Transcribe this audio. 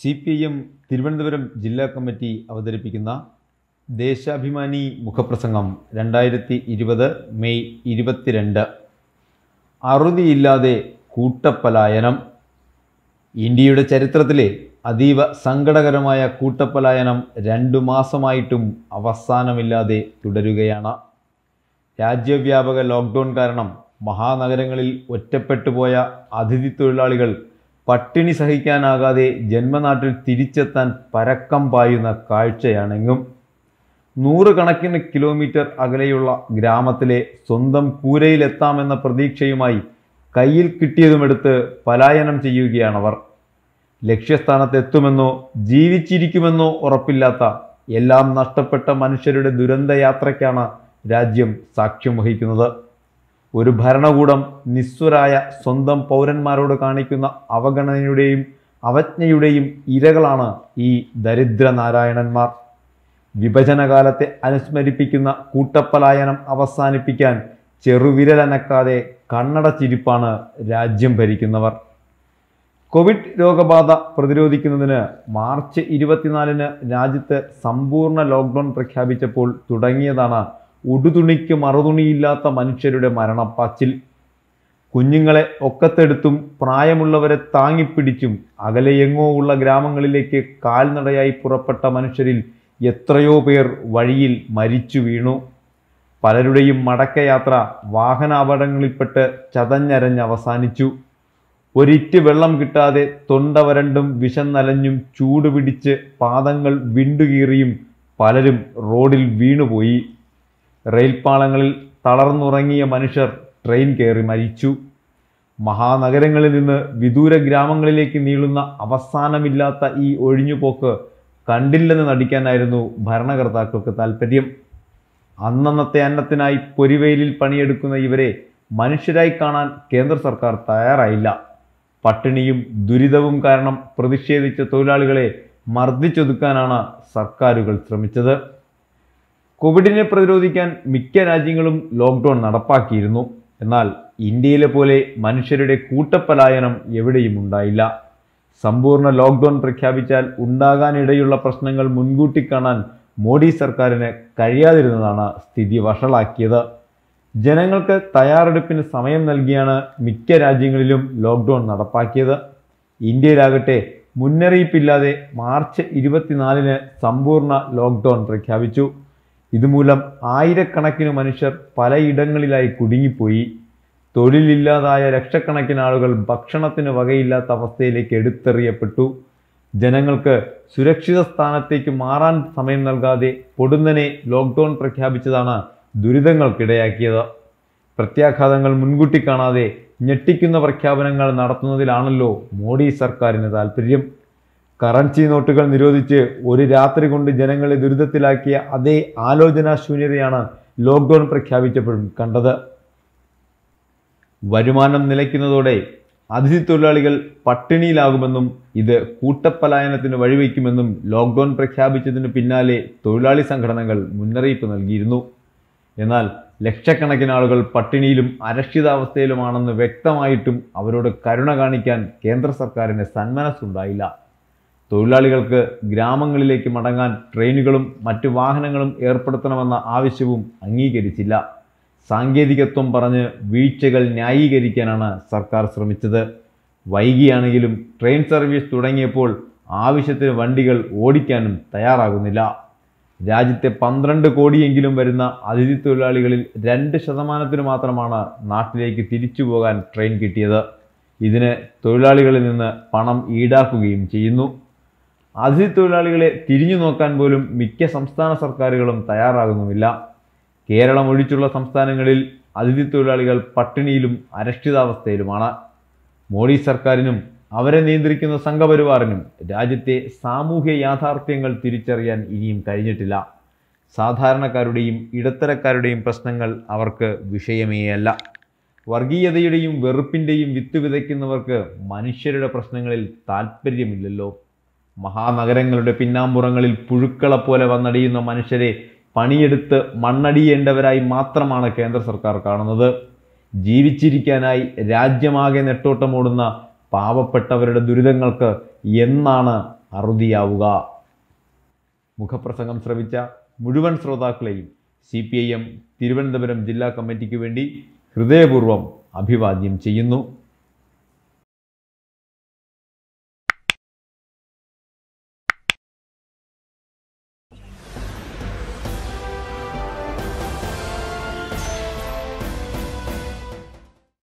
C P I M Thiruvananthapuram ജില്ലാ committee അവതരിപ്പിക്കുന്ന ദേശാഭിമാനി മുഖപ്രസംഗം രണ്ടായിരത്തി ഇരുപത് മെയ് ഇരുപത്തിരണ്ട് അറുതിയില്ലാതെ കൂട്ടപ്പലായനം ഇന്ത്യയുടെ ചരിത്രത്തിലെ അതീവ സങ്കടകരമായ കൂട്ടപ്പലായനം രണ്ടു മാസമായിട്ടും അവസാനമില്ലാതെ തുടരുകയാണ് രാജ്യവ്യാപക ലോക്ക്ഡൗൺ കാരണം മഹാനഗരങ്ങളിൽ ഒറ്റപ്പെട്ടുപോയ അതിഥി തൊഴിലാളികൾ പട്ടിണി സഹിക്കാനാകാതെ ജന്മനാട്ടിൽ തിരിച്ചെത്താൻ പരക്കം പായുന്ന കാഴ്ചയാണെങ്കും നൂറുകണക്കിന് കിലോമീറ്റർ അകലെയുള്ള ഗ്രാമത്തിലെ സ്വന്തം കൂരയിലെത്താമെന്ന പ്രതീക്ഷയുമായി കയ്യിൽ കിട്ടിയതുമെടുത്ത് പലായനം ചെയ്യുകയാണവർ ലക്ഷ്യസ്ഥാനത്തെത്തുമെന്നോ ജീവിച്ചിരിക്കുമെന്നോ ഉറപ്പില്ലാത്ത എല്ലാം നഷ്ടപ്പെട്ട മനുഷ്യരുടെ ദുരന്തയാത്രയ്ക്കാണ് രാജ്യം സാക്ഷ്യം വഹിക്കുന്നത് ഒരു ഭരണകൂടം നിസ്വരായ സ്വന്തം പൗരന്മാരോട് കാണിക്കുന്ന അവഗണനയുടെയും അവജ്ഞയുടെയും ഇരകളാണ് ഈ ദരിദ്ര നാരായണന്മാർ വിഭജനകാലത്തെ അനുസ്മരിപ്പിക്കുന്ന കൂട്ടപ്പലായനം അവസാനിപ്പിക്കാൻ ചെറുവിരലനക്കാതെ കണ്ണടച്ചിരിപ്പാണ് രാജ്യം ഭരിക്കുന്നവർ കോവിഡ് രോഗബാധ പ്രതിരോധിക്കുന്നതിന് മാർച്ച് ഇരുപത്തിനാലിന് രാജ്യത്ത് സമ്പൂർണ്ണ ലോക്ക്ഡൗൺ പ്രഖ്യാപിച്ചപ്പോൾ തുടങ്ങിയതാണ് ഉടുതുണിക്ക് മറുതുണിയില്ലാത്ത മനുഷ്യരുടെ മരണപ്പാച്ചിൽ കുഞ്ഞുങ്ങളെ ഒക്കത്തെടുത്തും പ്രായമുള്ളവരെ താങ്ങിപ്പിടിച്ചും അകലെയെങ്ങോ ഉള്ള ഗ്രാമങ്ങളിലേക്ക് കാൽനടയായി പുറപ്പെട്ട മനുഷ്യരിൽ എത്രയോ പേർ വഴിയിൽ മരിച്ചു വീണു പലരുടെയും മടക്കയാത്ര വാഹനാപകടങ്ങളിൽപ്പെട്ട് ചതഞ്ഞരഞ്ഞ് അവസാനിച്ചു ഒരിറ്റ് വെള്ളം കിട്ടാതെ തൊണ്ട വരണ്ടും വിശന്നലഞ്ഞും ചൂട് പിടിച്ച് പാദങ്ങൾ വിണ്ടുകീറിയും പലരും റോഡിൽ വീണുപോയി റെയിൽപാളങ്ങളിൽ തളർന്നുറങ്ങിയ മനുഷ്യർ ട്രെയിൻ കയറി മരിച്ചു മഹാനഗരങ്ങളിൽ നിന്ന് വിദൂര ഗ്രാമങ്ങളിലേക്ക് നീളുന്ന അവസാനമില്ലാത്ത ഈ ഒഴിഞ്ഞുപോക്ക് കണ്ടില്ലെന്ന് നടിക്കാനായിരുന്നു ഭരണകർത്താക്കൾക്ക് താല്പര്യം അന്നന്നത്തെ അന്നത്തിനായി പൊരിവെയിലിൽ പണിയെടുക്കുന്ന ഇവരെ മനുഷ്യരായി കാണാൻ കേന്ദ്ര സർക്കാർ തയ്യാറായില്ല പട്ടിണിയും ദുരിതവും കാരണം പ്രതിഷേധിച്ച തൊഴിലാളികളെ മർദ്ദിച്ചൊതുക്കാനാണ് സർക്കാരുകൾ ശ്രമിച്ചത് കോവിഡിനെ പ്രതിരോധിക്കാൻ മിക്ക രാജ്യങ്ങളും ലോക്ക്ഡൗൺ നടപ്പാക്കിയിരുന്നു എന്നാൽ ഇന്ത്യയിലെ പോലെ മനുഷ്യരുടെ കൂട്ടപ്പലായനം എവിടെയും ഉണ്ടായില്ല സമ്പൂർണ്ണ ലോക്ക്ഡൗൺ പ്രഖ്യാപിച്ചാൽ ഉണ്ടാകാനിടയുള്ള പ്രശ്നങ്ങൾ മുൻകൂട്ടി കാണാൻ മോഡി സർക്കാരിന് കഴിയാതിരുന്നതാണ് സ്ഥിതി വഷളാക്കിയത് ജനങ്ങൾക്ക് തയ്യാറെടുപ്പിന് സമയം നൽകിയാണ് മിക്ക രാജ്യങ്ങളിലും ലോക്ക്ഡൗൺ നടപ്പാക്കിയത് ഇന്ത്യയിലാകട്ടെ മുന്നറിയിപ്പില്ലാതെ മാർച്ച് ഇരുപത്തിനാലിന് സമ്പൂർണ്ണ ലോക്ക്ഡൗൺ പ്രഖ്യാപിച്ചു ഇതുമൂലം ആയിരക്കണക്കിന് മനുഷ്യർ പലയിടങ്ങളിലായി കുടുങ്ങിപ്പോയി തൊഴിലില്ലാതായ ലക്ഷക്കണക്കിന് ആളുകൾ ഭക്ഷണത്തിന് വകയില്ലാത്ത അവസ്ഥയിലേക്ക് എടുത്തെറിയപ്പെട്ടു ജനങ്ങൾക്ക് സുരക്ഷിത സ്ഥാനത്തേക്ക് മാറാൻ സമയം നൽകാതെ പൊടുന്നനെ ലോക്ക്ഡൗൺ പ്രഖ്യാപിച്ചതാണ് ദുരിതങ്ങൾക്കിടയാക്കിയത് പ്രത്യാഘാതങ്ങൾ മുൻകൂട്ടി കാണാതെ ഞെട്ടിക്കുന്ന പ്രഖ്യാപനങ്ങൾ നടത്തുന്നതിലാണല്ലോ മോഡി സർക്കാരിന് താല്പര്യം കറൻസി നോട്ടുകൾ നിരോധിച്ച് ഒരു രാത്രി കൊണ്ട് ജനങ്ങളെ ദുരിതത്തിലാക്കിയ അതേ ആലോചനാശൂന്യതയാണ് ലോക്ക്ഡൗൺ പ്രഖ്യാപിച്ചപ്പോഴും കണ്ടത് വരുമാനം നിലയ്ക്കുന്നതോടെ അതിഥി തൊഴിലാളികൾ പട്ടിണിയിലാകുമെന്നും ഇത് കൂട്ടപ്പലായനത്തിന് വഴിവെക്കുമെന്നും ലോക്ക്ഡൗൺ പ്രഖ്യാപിച്ചതിന് പിന്നാലെ തൊഴിലാളി സംഘടനകൾ മുന്നറിയിപ്പ് നൽകിയിരുന്നു എന്നാൽ ലക്ഷക്കണക്കിന് ആളുകൾ പട്ടിണിയിലും അരക്ഷിതാവസ്ഥയിലുമാണെന്ന് വ്യക്തമായിട്ടും അവരോട് കരുണ കാണിക്കാൻ കേന്ദ്ര സർക്കാരിന് സന്മനസ്സുണ്ടായില്ല തൊഴിലാളികൾക്ക് ഗ്രാമങ്ങളിലേക്ക് മടങ്ങാൻ ട്രെയിനുകളും മറ്റു വാഹനങ്ങളും ഏർപ്പെടുത്തണമെന്ന ആവശ്യവും അംഗീകരിച്ചില്ല സാങ്കേതികത്വം പറഞ്ഞ് വീഴ്ചകൾ ന്യായീകരിക്കാനാണ് സർക്കാർ ശ്രമിച്ചത് വൈകിയാണെങ്കിലും ട്രെയിൻ സർവീസ് തുടങ്ങിയപ്പോൾ ആവശ്യത്തിന് വണ്ടികൾ ഓടിക്കാനും തയ്യാറാകുന്നില്ല രാജ്യത്തെ പന്ത്രണ്ട് കോടിയെങ്കിലും വരുന്ന അതിഥി തൊഴിലാളികളിൽ രണ്ട് ശതമാനത്തിന് മാത്രമാണ് നാട്ടിലേക്ക് തിരിച്ചു പോകാൻ ട്രെയിൻ കിട്ടിയത് ഇതിന് തൊഴിലാളികളിൽ നിന്ന് പണം ഈടാക്കുകയും ചെയ്യുന്നു അതിഥി തൊഴിലാളികളെ തിരിഞ്ഞു നോക്കാൻ പോലും മിക്ക സംസ്ഥാന സർക്കാരുകളും തയ്യാറാകുന്നുമില്ല കേരളം ഒഴിച്ചുള്ള സംസ്ഥാനങ്ങളിൽ അതിഥി തൊഴിലാളികൾ പട്ടിണിയിലും അരക്ഷിതാവസ്ഥയിലുമാണ് മോഡി സർക്കാരിനും അവരെ നിയന്ത്രിക്കുന്ന സംഘപരിവാറിനും രാജ്യത്തെ സാമൂഹ്യ യാഥാർത്ഥ്യങ്ങൾ തിരിച്ചറിയാൻ ഇനിയും കഴിഞ്ഞിട്ടില്ല സാധാരണക്കാരുടെയും ഇടത്തരക്കാരുടെയും പ്രശ്നങ്ങൾ അവർക്ക് വിഷയമേയല്ല വർഗീയതയുടെയും വെറുപ്പിൻ്റെയും വിത്ത് വിതയ്ക്കുന്നവർക്ക് മനുഷ്യരുടെ പ്രശ്നങ്ങളിൽ താല്പര്യമില്ലല്ലോ മഹാനഗരങ്ങളുടെ പിന്നാമ്പുറങ്ങളിൽ പുഴുക്കളെപ്പോലെ വന്നടിയുന്ന മനുഷ്യരെ പണിയെടുത്ത് മണ്ണടിയേണ്ടവരായി മാത്രമാണ് കേന്ദ്ര സർക്കാർ കാണുന്നത് ജീവിച്ചിരിക്കാനായി രാജ്യമാകെ നെട്ടോട്ടമോടുന്ന പാവപ്പെട്ടവരുടെ ദുരിതങ്ങൾക്ക് എന്നാണ് അറുതിയാവുക മുഖപ്രസംഗം ശ്രവിച്ച മുഴുവൻ ശ്രോതാക്കളെയും C P I M Thiruvananthapuram ജില്ലാ കമ്മിറ്റിക്ക് വേണ്ടി ഹൃദയപൂർവ്വം അഭിവാദ്യം ചെയ്യുന്നു